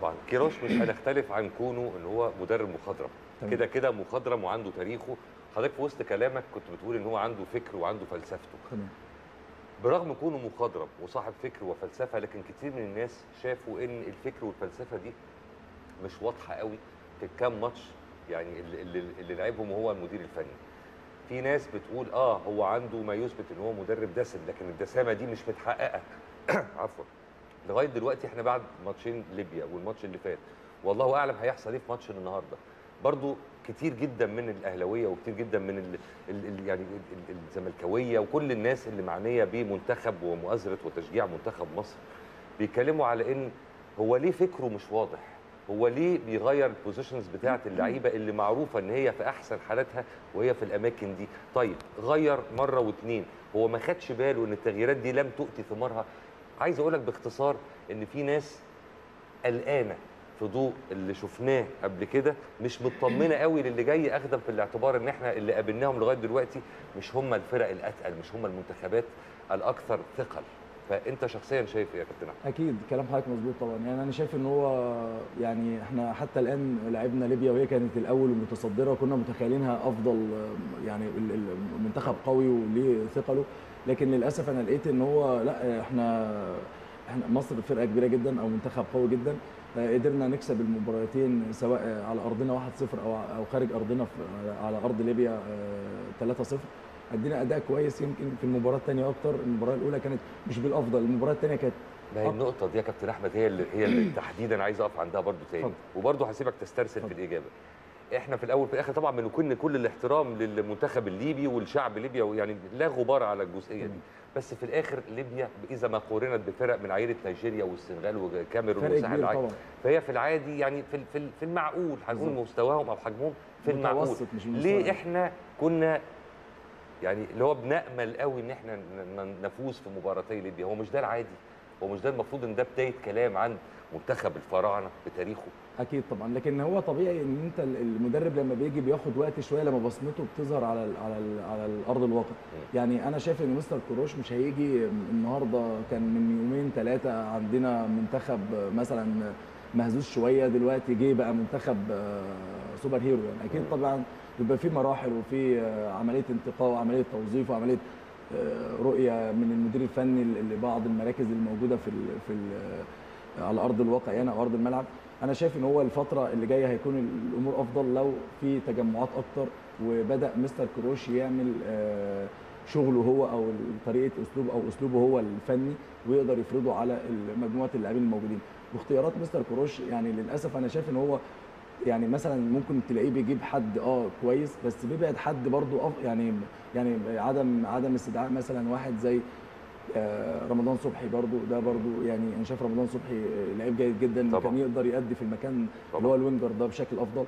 طبعا كيروش مش هنختلف عن كونه ان هو مدرب مخضرم تمام. كده كده مخضرم وعنده تاريخه حضرتك في وسط كلامك كنت بتقول ان هو عنده فكر وعنده فلسفته تمام برغم كونه مخضرم وصاحب فكر وفلسفه لكن كتير من الناس شافوا ان الفكر والفلسفه دي مش واضحه قوي في الكام ماتش يعني اللي, اللي, اللي لعبهم هو المدير الفني في ناس بتقول اه هو عنده ما يثبت ان هو مدرب دسم لكن الدسامه دي مش متحققه عفوا لغايه دلوقتي احنا بعد ماتشين ليبيا والماتش اللي فات والله اعلم هيحصل ايه في ماتش النهارده برضو كتير جدا من الاهلاويه وكتير جدا من ال ال ال يعني ال- ال- الزملكاويه وكل الناس اللي معنيه بمنتخب ومؤازره وتشجيع منتخب مصر بيتكلموا على ان هو ليه فكره مش واضح هو ليه بيغير البوزيشنز بتاعه اللعيبه اللي معروفه ان هي في احسن حالاتها وهي في الاماكن دي طيب غير مره واتنين هو ما خدش باله ان التغييرات دي لم تؤتي ثمارها عايز اقول لك باختصار ان في ناس قلقانه في ضوء اللي شفناه قبل كده مش مطمنه قوي للي جاي اخدا في الاعتبار ان احنا اللي قابلناهم لغايه دلوقتي مش هم الفرق الاتقل مش هم المنتخبات الاكثر ثقل فانت شخصيا شايف ايه يا كابتن احمد؟ اكيد كلام حضرتك مظبوط طبعا يعني انا شايف ان هو يعني احنا حتى الان لعبنا ليبيا وهي كانت الاول ومتصدره وكنا متخيلينها افضل يعني ال- ال- المنتخب قوي وليه ثقله لكن للاسف انا لقيت ان هو لا احنا احنا مصر فرقه كبيره جدا او منتخب قوي جدا آه، قدرنا نكسب المباراتين سواء على ارضنا 1-0 او او خارج ارضنا في- على ارض ليبيا آه، 3-0 ادينا اداء كويس يمكن في المباراه الثانيه اكتر المباراه الاولى كانت مش بالافضل المباراه الثانيه كانت ما هي النقطه دي يا كابتن احمد هي اللي هي اللي تحديدا عايز اقف عندها برضو تاني اتفضل. وبرضو هسيبك تسترسل في الاجابه احنا في الاول في الاخر طبعا بنكون كل الاحترام للمنتخب الليبي والشعب ليبيا يعني لا غبار على الجزئيه دي بس في الاخر ليبيا اذا ما قورنت بفرق من عائله نيجيريا والسنغال وكاميرون فرق والساحل كبير العاجي طبعا فهي في العادي يعني في في في المعقول هنقول بالظبط. مستواهم او حجمهم في المعقول متوسط مش المستوى ليه العالي. احنا كنا يعني اللي هو بنامل قوي ان احنا ن- ن- نفوز في مباراتي ليبيا هو مش ده العادي هو مش ده المفروض ان ده بدايه كلام عن منتخب الفراعنه بتاريخه اكيد طبعا لكن هو طبيعي ان انت المدرب لما بيجي بياخد وقت شويه لما بصمته بتظهر على ال على ال على الارض الواقع يعني انا شايف ان مستر كروش مش هيجي النهارده كان من يومين ثلاثه عندنا منتخب مثلا مهزوز شويه دلوقتي جه بقى منتخب آه، سوبر هيرو يعني اكيد طبعا بيبقى في مراحل وفي آه، عمليه انتقاء وعمليه توظيف وعمليه آه، رؤيه من المدير الفني لبعض المراكز الموجوده في ال في ال على ارض الواقع يعني او ارض الملعب انا شايف ان هو الفتره اللي جايه هيكون الامور افضل لو في تجمعات اكتر وبدا مستر كروش يعمل آه، شغله هو او طريقه اسلوب او اسلوبه هو الفني ويقدر يفرضه على مجموعه اللاعبين الموجودين واختيارات مستر كروش يعني للاسف انا شايف ان هو يعني مثلا ممكن تلاقيه بيجيب حد اه كويس بس بيبعد حد برضه أف يعني يعني عدم عدم استدعاء مثلا واحد زي آه، رمضان صبحي برضو ده برضو يعني انا شايف رمضان صبحي آه، لعيب جيد جدا طبعا. كان يقدر يأدي في المكان طبعا. اللي هو الوينجر ده بشكل افضل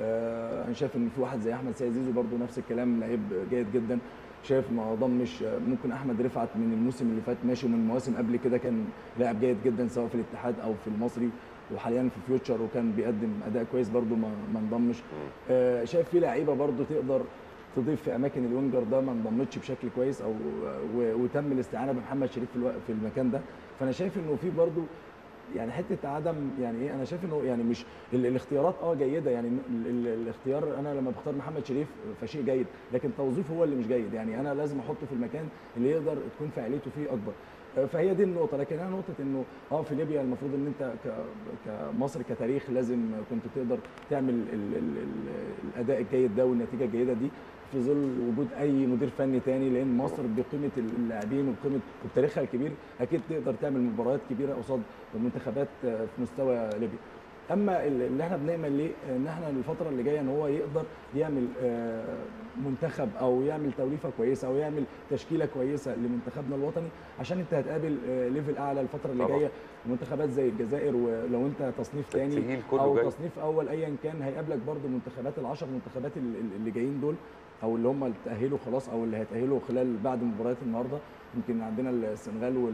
آه، انا شايف ان في واحد زي احمد سيد زيزو برضو نفس الكلام لعيب جيد جدا شايف ما ضمش آه، ممكن احمد رفعت من الموسم اللي فات ماشي ومن مواسم قبل كده كان لاعب جيد جدا سواء في الاتحاد او في المصري وحاليا في فيوتشر وكان بيقدم اداء كويس برضو ما ما انضمش آه، شايف في لعيبه برضو تقدر تضيف في اماكن الوينجر ده ما انضمتش بشكل كويس او و- وتم الاستعانه بمحمد شريف في الوقت في المكان ده فانا شايف انه في برضو يعني حته عدم يعني ايه انا شايف انه يعني مش ال- الاختيارات اه جيده يعني ال- ال- الاختيار انا لما بختار محمد شريف فشيء جيد لكن توظيفه هو اللي مش جيد يعني انا لازم احطه في المكان اللي يقدر تكون فاعليته فيه اكبر آه، فهي دي النقطه لكن انا نقطه انه اه في ليبيا المفروض ان انت ك- كمصر كتاريخ لازم كنت تقدر تعمل ال ال ال الاداء الجيد ده والنتيجه الجيده دي في ظل وجود اي مدير فني تاني لان مصر بقيمه اللاعبين وبقيمه وبتاريخها الكبير اكيد تقدر تعمل مباريات كبيره قصاد منتخبات آه، في مستوى ليبيا اما ال- اللي احنا بنامل ليه ان احنا الفتره اللي جايه ان هو يقدر يعمل آه، منتخب او يعمل توليفه كويسه او يعمل تشكيله كويسه لمنتخبنا الوطني عشان انت هتقابل آه، ليفل اعلى الفتره اللي طبعا. جايه منتخبات زي الجزائر ولو انت تصنيف تاني التقيل كله او جاي. تصنيف اول ايا كان هيقابلك برضو منتخبات العشر منتخبات ال- ال- اللي جايين دول او اللي هم اللي تاهلوا خلاص او اللي هيتاهلوا خلال بعد مباريات النهارده يمكن عندنا السنغال وال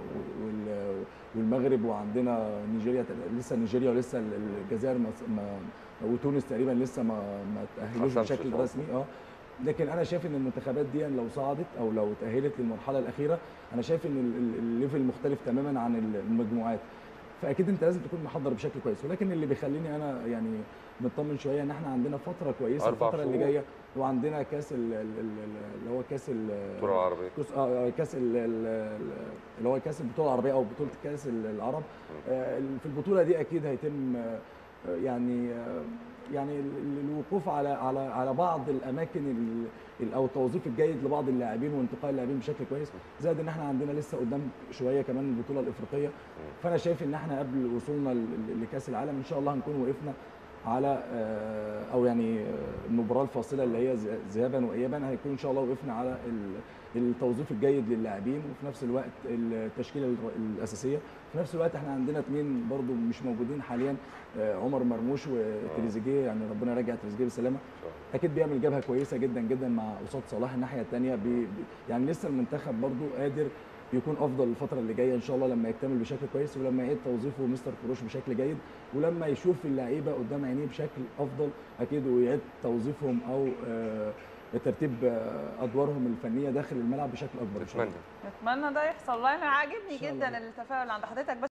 وال والمغرب وعندنا نيجيريا لسه نيجيريا ولسه الجزائر ما ما وتونس تقريبا لسه ما ما تاهلوش حسمش بشكل طبعا. رسمي اه لكن انا شايف ان المنتخبات دي لو صعدت او لو تاهلت للمرحله الاخيره انا شايف ان ال- ال- الليفل مختلف تماما عن المجموعات فاكيد انت لازم تكون محضر بشكل كويس ولكن اللي بيخليني انا يعني مطمن شويه ان احنا عندنا فتره كويسه أربع الفتره اللي شهور. جايه وعندنا كاس ال- ال- ال- اللي هو كاس ال- الكره العربيه كاس آه، آه، كاس ال- ال- اللي هو كاس البطوله العربيه او بطوله كاس ال- العرب آه، في البطوله دي اكيد هيتم آه، يعني آه، يعني ال- ال- الوقوف على على على بعض الاماكن ال- ال- او التوظيف الجيد لبعض اللاعبين وانتقاء اللاعبين بشكل كويس زائد ان احنا عندنا لسه قدام شويه كمان البطوله الافريقيه فانا شايف ان احنا قبل وصولنا ل- ل- لكاس العالم ان شاء الله هنكون وقفنا على آه، او يعني آه، المباراه الفاصله اللي هي ذ- ذهابا وايابا هيكون ان شاء الله وقفنا على ال- التوظيف الجيد للاعبين وفي نفس الوقت التشكيله الر- الاساسيه في نفس الوقت احنا عندنا اثنين برضو مش موجودين حاليا آه، عمر مرموش وتريزيجيه يعني ربنا يرجع تريزيجيه بالسلامه اكيد بيعمل جبهه كويسه جدا جدا مع قصاد صلاح الناحيه الثانيه بي بي- يعني لسه المنتخب برضو قادر يكون افضل الفتره اللي جايه ان شاء الله لما يكتمل بشكل كويس ولما يعيد توظيفه مستر كروش بشكل جيد ولما يشوف اللعيبه قدام عينيه بشكل افضل اكيد ويعيد توظيفهم او آه، ترتيب آه، ادوارهم الفنيه داخل الملعب بشكل اكبر ان شاء الله نتمنى نتمنى ده يحصل والله انا عاجبني إن شاء جدا الله. التفاؤل عند حضرتك بس